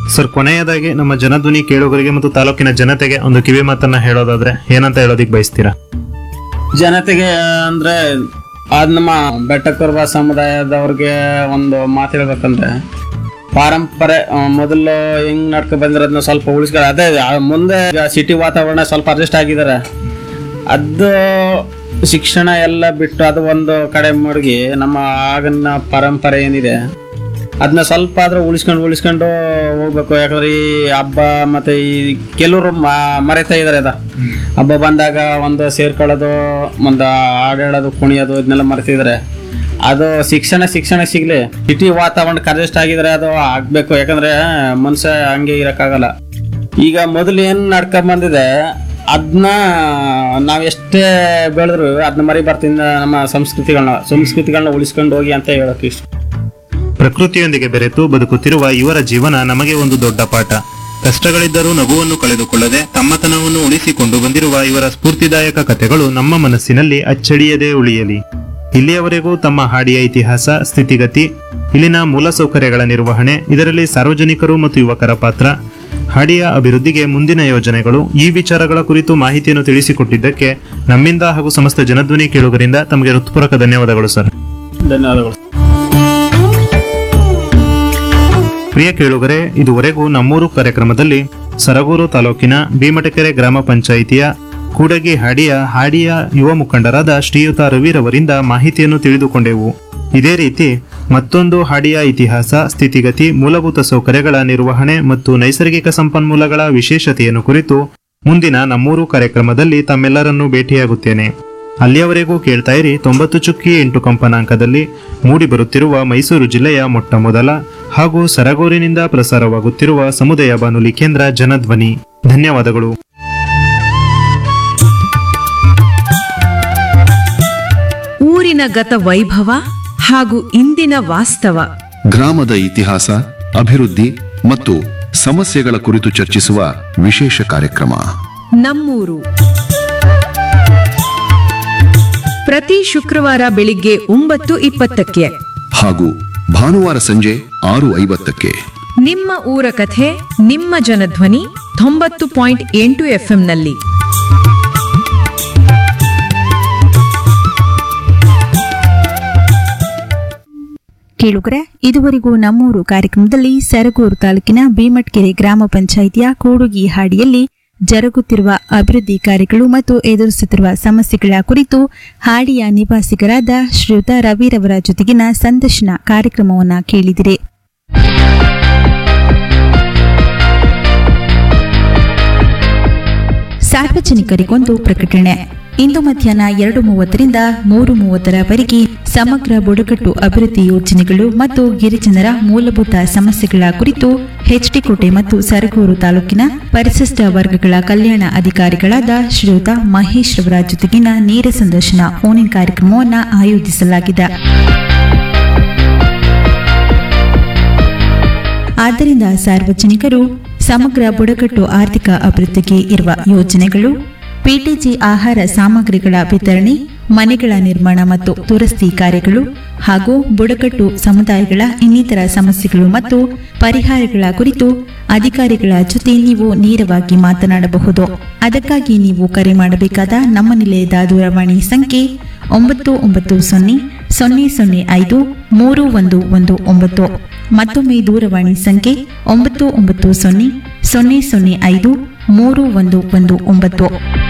sir ಕೊನೆಯದಾಗಿ ನಮ್ಮ ಜನಧ್ವನಿ ಕೇಳುಗರಿಗೆ ಮತ್ತು ತಾಲೂಕಿನ ಜನತೆಗೆ ಒಂದು ಕಿವಿ ಮಾತನ್ನ ಹೇಳೋದಾದ್ರೆ ಏನಂತ ಹೇಳೋದಿಕ್ ಬಯಸ್ತೀರಾ ಜನತೆಗೆ ಅಂದ್ರೆ ಅದ್ ನಮ್ಮ ಬೆಟ್ಟ ಕುರುಬ ಸಮುದಾಯದವ್ರಿಗೆ ಒಂದು ಮಾತು ಹೇಳ್ಬೇಕಂದ್ರೆ ಪಾರಂಪರೆ ಆ, ಮೊದಲು ಹೆಂಗ್ ನಡ್ಕೊ ಬಂದಿರೋದನ್ನ ಸ್ವಲ್ಪ ಉಳಿಸ್ಕೊಳ್ಳಿ ಅದೇ ಆ, ಮುಂದೆ ಸಿಟಿ ವಾತಾವರಣ ಸ್ವಲ್ಪ ಅಡ್ಜಸ್ಟ್ ಆಗಿದ್ದಾರೆ ಅದು ಶಿಕ್ಷಣ ಎಲ್ಲ ಬಿಟ್ಟು ಅದು ಒಂದು ಕಡೆ ಮಡಗಿ ನಮ್ಮ ಆಗಿನ ಪರಂಪರೆ ಏನಿದೆ ಅದನ್ನ ಸ್ವಲ್ಪ ಆದ್ರೂ ಉಳಿಸ್ಕೊಂಡು ಉಳಿಸ್ಕೊಂಡು ಹೋಗ್ಬೇಕು ಯಾಕಂದ್ರೆ ಈ ಹಬ್ಬ ಮತ್ತೆ ಈ ಕೆಲವರು ಮರೆತಾ ಇದಾರೆ ಅದ ಹಬ್ಬ ಬಂದಾಗ ಒಂದು ಸೇರ್ಕೊಳ್ಳೋದು ಒಂದು ಹಾಡು ಹೇಳೋದು ಕುಣಿಯೋದು ಇದನ್ನೆಲ್ಲ ಮರೆತಿದ್ದಾರೆ ಅದು ಶಿಕ್ಷಣ ಶಿಕ್ಷಣ ಸಿಗ್ಲಿ ಸಿಟಿ ವಾತಾವರಣ ಅಡ್ಜಸ್ಟ್ ಆಗಿದ್ರೆ ಅದು ಆಗ್ಬೇಕು ಯಾಕಂದ್ರೆ ಮನುಷ್ಯ ಹಂಗೆ ಇರಕ್ಕಾಗಲ್ಲ ಈಗ ಮೊದಲು ಏನ್ ನಡ್ಕೊಂಡ್ ಬಂದಿದೆ ಅದನ್ನ ನಾವ್ ಎಷ್ಟೇ ಬೆಳೆದ್ರು ಅದನ್ನ ಮರಿ ಬರ್ತಿಂದ ನಮ್ಮ ಸಂಸ್ಕೃತಿಗಳನ್ನ ಸಂಸ್ಕೃತಿಗಳನ್ನ ಉಳಿಸ್ಕೊಂಡು ಹೋಗಿ ಅಂತ ಹೇಳಕ್ ಇಷ್ಟ ಪ್ರಕೃತಿಯೊಂದಿಗೆ ಬೆರೆತು ಬದುಕುತ್ತಿರುವ ಇವರ ಜೀವನ ನಮಗೆ ಒಂದು ದೊಡ್ಡ ಪಾಠ ಕಷ್ಟಗಳಿದ್ದರೂ ನಗುವನ್ನು ಕಳೆದುಕೊಳ್ಳದೆ ತಮ್ಮತನವನ್ನು ಉಳಿಸಿಕೊಂಡು ಬಂದಿರುವ ಇವರ ಸ್ಫೂರ್ತಿದಾಯಕ ಕಥೆಗಳು ನಮ್ಮ ಮನಸ್ಸಿನಲ್ಲಿ ಅಚ್ಚಳಿಯದೆ ಉಳಿಯಲಿ ಇಲ್ಲಿಯವರೆಗೂ ತಮ್ಮ ಹಾಡಿಯ ಇತಿಹಾಸ ಸ್ಥಿತಿಗತಿ ಇಲ್ಲಿನ ಮೂಲಸೌಕರ್ಯಗಳ ನಿರ್ವಹಣೆ ಇದರಲ್ಲಿ ಸಾರ್ವಜನಿಕರು ಮತ್ತು ಯುವಕರ ಪಾತ್ರ ಹಾಡಿಯ ಅಭಿವೃದ್ಧಿಗೆ ಮುಂದಿನ ಯೋಜನೆಗಳು ಈ ವಿಚಾರಗಳ ಕುರಿತು ಮಾಹಿತಿಯನ್ನು ತಿಳಿಸಿಕೊಟ್ಟಿದ್ದಕ್ಕೆ ನಮ್ಮಿಂದ ಹಾಗೂ ಸಮಸ್ತ ಜನಧ್ವನಿ ಕೇಳುಗರಿಂದ ತಮಗೆ ಹೃತ್ಪೂರ್ವಕ ಧನ್ಯವಾದಗಳು ಸರ್ ಧನ್ಯವಾದಗಳು ಪ್ರಿಯ ಕೇಳುಗರೆ ಇದುವರೆಗೂ ನಮ್ಮೂರು ಕಾರ್ಯಕ್ರಮದಲ್ಲಿ ಸರಗೂರು ತಾಲೂಕಿನ ಭೀಮಟಕೆರೆ ಗ್ರಾಮ ಪಂಚಾಯಿತಿಯ ಕೂಡಗಿ ಹಾಡಿಯ ಹಾಡಿಯ ಯುವ ಮುಖಂಡರಾದ ಶ್ರೀಯುತ ರವಿರವರಿಂದ ಮಾಹಿತಿಯನ್ನು ತಿಳಿದುಕೊಂಡೆವು ಇದೇ ರೀತಿ ಮತ್ತೊಂದು ಹಾಡಿಯ ಇತಿಹಾಸ ಸ್ಥಿತಿಗತಿ ಮೂಲಭೂತ ಸೌಕರ್ಯಗಳ ನಿರ್ವಹಣೆ ಮತ್ತು ನೈಸರ್ಗಿಕ ಸಂಪನ್ಮೂಲಗಳ ವಿಶೇಷತೆಯನ್ನು ಕುರಿತು ಮುಂದಿನ ನಮ್ಮೂರು ಕಾರ್ಯಕ್ರಮದಲ್ಲಿ ತಮ್ಮೆಲ್ಲರನ್ನೂ ಭೇಟಿಯಾಗುತ್ತೇನೆ ಅಲ್ಲಿಯವರೆಗೂ ಕೇಳ್ತಾ ಇರಿ ತೊಂಬತ್ತು ಚುಕ್ಕಿ ಎಂಟು ಕಂಪನಾಂಕದಲ್ಲಿ ಮೂಡಿಬರುತ್ತಿರುವ ಮೈಸೂರು ಜಿಲ್ಲೆಯ ಮೊಟ್ಟ ಮೊದಲ ಹಾಗೂ ಸರಗೂರಿನಿಂದ ಪ್ರಸಾರವಾಗುತ್ತಿರುವ ಸಮುದಾಯ ಬಾನುಲಿ ಕೇಂದ್ರ ಜನಧ್ವನಿ ಧನ್ಯವಾದಗಳು ಊರಿನ ಗತ ವೈಭವ ಹಾಗೂ ಇಂದಿನ ವಾಸ್ತವ ಗ್ರಾಮದ ಇತಿಹಾಸ ಅಭಿವೃದ್ಧಿ ಮತ್ತು ಸಮಸ್ಯೆಗಳ ಕುರಿತು ಚರ್ಚಿಸುವ ವಿಶೇಷ ಕಾರ್ಯಕ್ರಮ ನಮ್ಮೂರು ಪ್ರತಿ ಶುಕ್ರವಾರ ಬೆಳಿಗ್ಗೆ ಒಂಬತ್ತು ಇಪ್ಪತ್ತಕ್ಕೆ ಹಾಗೂ ಭಾನುವಾರ ಸಂಜೆ ಆರು ಐವತ್ತಕ್ಕೆ ನಿಮ್ಮ ಊರ ಕಥೆ ನಿಮ್ಮ ಜನಧ್ವನಿ ತೊಂಬತ್ತು ಪಾಯಿಂಟ್ ಎಂಟು ಎಫ್ಎಂನಲ್ಲಿ ಕೇಳುಗರೆ ಇದುವರೆಗೂ ನಮ್ಮೂರು ಕಾರ್ಯಕ್ರಮದಲ್ಲಿ ಸರಗೂರು ತಾಲೂಕಿನ ಭೀಮಟ್ಕೆರೆ ಗ್ರಾಮ ಪಂಚಾಯಿತಿಯ ಕೂಡುಗಿ ಹಾಡಿಯಲ್ಲಿ ಜರುಗುತ್ತಿರುವ ಅಭಿವೃದ್ಧಿ ಕಾರ್ಯಗಳು ಮತ್ತು ಎದುರಿಸುತ್ತಿರುವ ಸಮಸ್ಯೆಗಳ ಕುರಿತು ಹಾಡಿಯ ನಿವಾಸಿಗರಾದ ಶ್ರೀಯುತ ರವಿರವರ ಜೊತೆಗಿನ ಸಂದರ್ಶನ ಕಾರ್ಯಕ್ರಮವನ್ನ ಕೇಳಿದಿರಿ ಸಾರ್ವಜನಿಕರಿಗೊಂದು ಪ್ರಕಟಣೆ ಇಂದು ಮಧ್ಯಾಹ್ನ ಎರಡು ಮೂವತ್ತರಿಂದ ಮೂರು ಮೂವತ್ತರವರೆಗೆ ಸಮಗ್ರ ಬುಡಕಟ್ಟು ಅಭಿವೃದ್ಧಿ ಯೋಜನೆಗಳು ಮತ್ತು ಗಿರಿಜನರ ಮೂಲಭೂತ ಸಮಸ್ಯೆಗಳ ಕುರಿತು ಹೆಚ್ಡಿಕೋಟೆ ಮತ್ತು ಸರಗೂರು ತಾಲೂಕಿನ ಪರಿಶಿಷ್ಟ ವರ್ಗಗಳ ಕಲ್ಯಾಣ ಅಧಿಕಾರಿಗಳಾದ ಶ್ರೀಯುತ ಮಹೇಶ್ ರವರ ಜೊತೆಗಿನ ನೇರ ಸಂದರ್ಶನ ಫೋನ್ ಕಾರ್ಯಕ್ರಮವನ್ನು ಆಯೋಜಿಸಲಾಗಿದೆ ಆದ್ದರಿಂದ ಸಾರ್ವಜನಿಕರು ಸಮಗ್ರ ಬುಡಕಟ್ಟು ಆರ್ಥಿಕ ಅಭಿವೃದ್ಧಿಗೆ ಇರುವ ಯೋಜನೆಗಳು ಪಿಟಿಜಿ ಆಹಾರ ಸಾಮಗ್ರಿಗಳ ವಿತರಣೆ ಮನೆಗಳ ನಿರ್ಮಾಣ ಮತ್ತು ದುರಸ್ತಿ ಕಾರ್ಯಗಳು ಹಾಗೂ ಬುಡಕಟ್ಟು ಸಮುದಾಯಗಳ ಇನ್ನಿತರ ಸಮಸ್ಯೆಗಳು ಮತ್ತು ಪರಿಹಾರಗಳ ಕುರಿತು ಅಧಿಕಾರಿಗಳ ಜೊತೆ ನೀವು ನೇರವಾಗಿ ಮಾತನಾಡಬಹುದು ಅದಕ್ಕಾಗಿ ನೀವು ಕರೆ ಮಾಡಬೇಕಾದ ನಮ್ಮ ನಿಲಯದ ದೂರವಾಣಿ ಸಂಖ್ಯೆ ಒಂಬತ್ತು ಒಂಬತ್ತು ಸೊನ್ನೆ ಸೊನ್ನೆ ಸೊನ್ನೆ ಐದು ಮೂರು ಒಂದು ಒಂದು ಒಂಬತ್ತು ಮತ್ತೊಮ್ಮೆ ದೂರವಾಣಿ ಸಂಖ್ಯೆ ಒಂಬತ್ತು ಒಂಬತ್ತು ಸೊನ್ನೆ ಸೊನ್ನೆ ಸೊನ್ನೆ ಐದು ಮೂರು ಒಂದು ಒಂದು ಒಂಬತ್ತು